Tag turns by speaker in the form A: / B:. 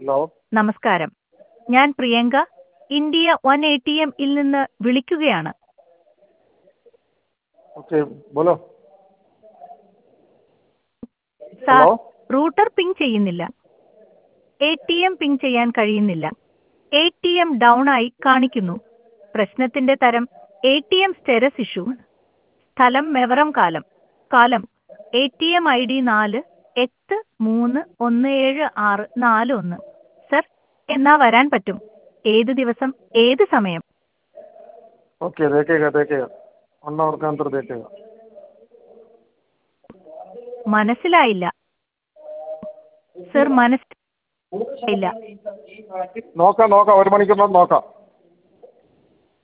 A: hello
B: നമസ്കാരം ഞാൻ Priyanka India one A T എമ്മിൽ നിന്ന് വിളിക്കുകയാണ്
A: ഓക്കെ ബോലോ
B: സാർ
A: ഹലോ
B: റൂട്ടർ പിങ് ചെയ്യുന്നില്ല എ ടി എം പിങ് ചെയ്യാൻ കഴിയുന്നില്ല എ ടി എം ഡൗൺ ആയി കാണിക്കുന്നു പ്രശ്നത്തിന്റെ തരം A T M status issue സ്ഥലം മെവറം കാലം കാലം A T M I D നാല് എട്ട് മൂന്ന് ഒന്ന് ഏഴ് ആറ് നാല് ഒന്ന് സർ എന്നാ വരാൻ പറ്റും ഏത് ദിവസം ഏത് സമയം
A: ओके देखेगा देखेगा वन आवर के अंदर देखेगा
B: മനസ്സിലായില്ല സർ മനസ്സിലായില്ല
A: നോക്കാം നോക്കാം ഒരു മണിക്കൂറിനകം നോക്കാം